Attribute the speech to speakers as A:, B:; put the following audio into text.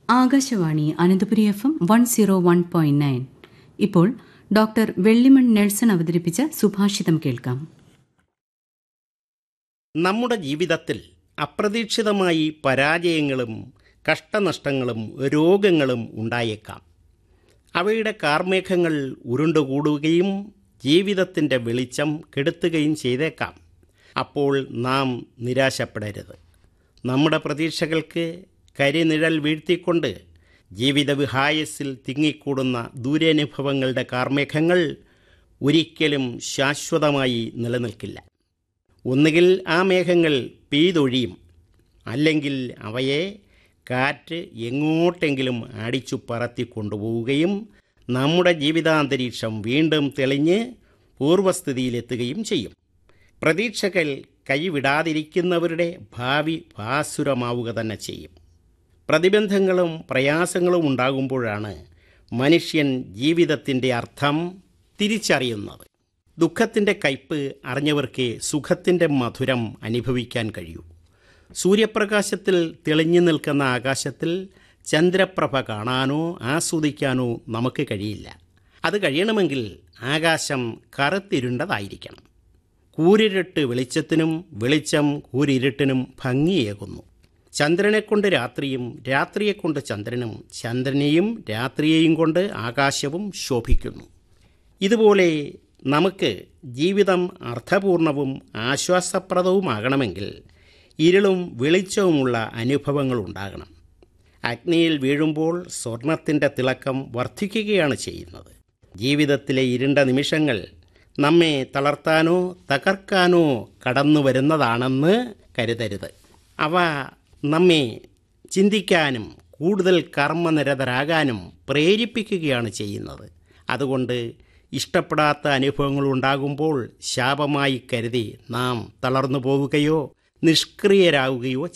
A: Akashvani Ananthapuri F M one zero one point nine ഇപ്പോൾ doctor Vellimon Nelson അവതരിപ്പിച്ച സുഭാഷിതം കേൾക്കാം
B: നമ്മുടെ ജീവിതത്തിൽ അപ്രതീക്ഷിതമായി പരാജയങ്ങളും കഷ്ടനഷ്ടങ്ങളും രോഗങ്ങളും ഉണ്ടായേക്കാം അവയുടെ കാർമേഘങ്ങൾ ഉരുണ്ടുകൂടുകയും ജീവിതത്തിൻ്റെ വെളിച്ചം കെടുത്തുകയും ചെയ്തേക്കാം അപ്പോൾ നാം നിരാശപ്പെടരുത് നമ്മുടെ പ്രതീക്ഷകൾക്ക് കരിനിഴൽ വീഴ്ത്തിക്കൊണ്ട് ജീവിതവിഹായസിൽ തിങ്ങിക്കൂടുന്ന ദൂരാനുഭവങ്ങളുടെ കാർമേഘങ്ങൾ ഒരിക്കലും ശാശ്വതമായി നിലനിൽക്കില്ല ഒന്നുകിൽ ആ മേഘങ്ങൾ പെയ്തൊഴിയും അല്ലെങ്കിൽ അവയെ കാറ്റ് എങ്ങോട്ടെങ്കിലും അടിച്ചു പറത്തി കൊണ്ടുപോവുകയും നമ്മുടെ ജീവിതാന്തരീക്ഷം വീണ്ടും തെളിഞ്ഞ് പൂർവ്വസ്ഥിതിയിലെത്തുകയും ചെയ്യും പ്രതീക്ഷകൾ കൈവിടാതിരിക്കുന്നവരുടെ ഭാവി ഭാസുരമാവുക തന്നെ ചെയ്യും പ്രതിബന്ധങ്ങളും പ്രയാസങ്ങളും ഉണ്ടാകുമ്പോഴാണ് മനുഷ്യൻ ജീവിതത്തിൻ്റെ അർത്ഥം തിരിച്ചറിയുന്നത് ദുഃഖത്തിൻ്റെ കയ്പ് അറിഞ്ഞവർക്കേ സുഖത്തിൻ്റെ മധുരം അനുഭവിക്കാൻ കഴിയൂ സൂര്യപ്രകാശത്തിൽ തെളിഞ്ഞു നിൽക്കുന്ന ആകാശത്തിൽ ചന്ദ്രപ്രഭ കാണാനോ ആസ്വദിക്കാനോ നമുക്ക് കഴിയില്ല അത് കഴിയണമെങ്കിൽ ആകാശം കറുത്തിരുണ്ടതായിരിക്കണം കൂരിരുട്ട് വെളിച്ചത്തിനും വെളിച്ചം കൂരിരുട്ടിനും ഭംഗിയേകുന്നു ചന്ദ്രനെക്കൊണ്ട് രാത്രിയും രാത്രിയെക്കൊണ്ട് ചന്ദ്രനും ചന്ദ്രനെയും രാത്രിയെയും കൊണ്ട് ആകാശവും ശോഭിക്കുന്നു ഇതുപോലെ നമുക്ക് ജീവിതം അർത്ഥപൂർണവും ആശ്വാസപ്രദവുമാകണമെങ്കിൽ ഇരുളും വെളിച്ചവുമുള്ള അനുഭവങ്ങൾ ഉണ്ടാകണം അഗ്നിയിൽ വീഴുമ്പോൾ സ്വർണത്തിൻ്റെ തിളക്കം വർദ്ധിക്കുകയാണ് ചെയ്യുന്നത് ജീവിതത്തിലെ ഇരുണ്ട നിമിഷങ്ങൾ നമ്മെ തളർത്താനോ തകർക്കാനോ കടന്നു വരുന്നതാണെന്ന് കരുതരുത് അവ നമ്മെ ചിന്തിക്കാനും കൂടുതൽ കർമ്മനിരതരാകാനും പ്രേരിപ്പിക്കുകയാണ് ചെയ്യുന്നത് അതുകൊണ്ട് ഇഷ്ടപ്പെടാത്ത അനുഭവങ്ങൾ ഉണ്ടാകുമ്പോൾ ശാപമായി കരുതി നാം തളർന്നു പോവുകയോ നിഷ്ക്രിയരാകുകയോ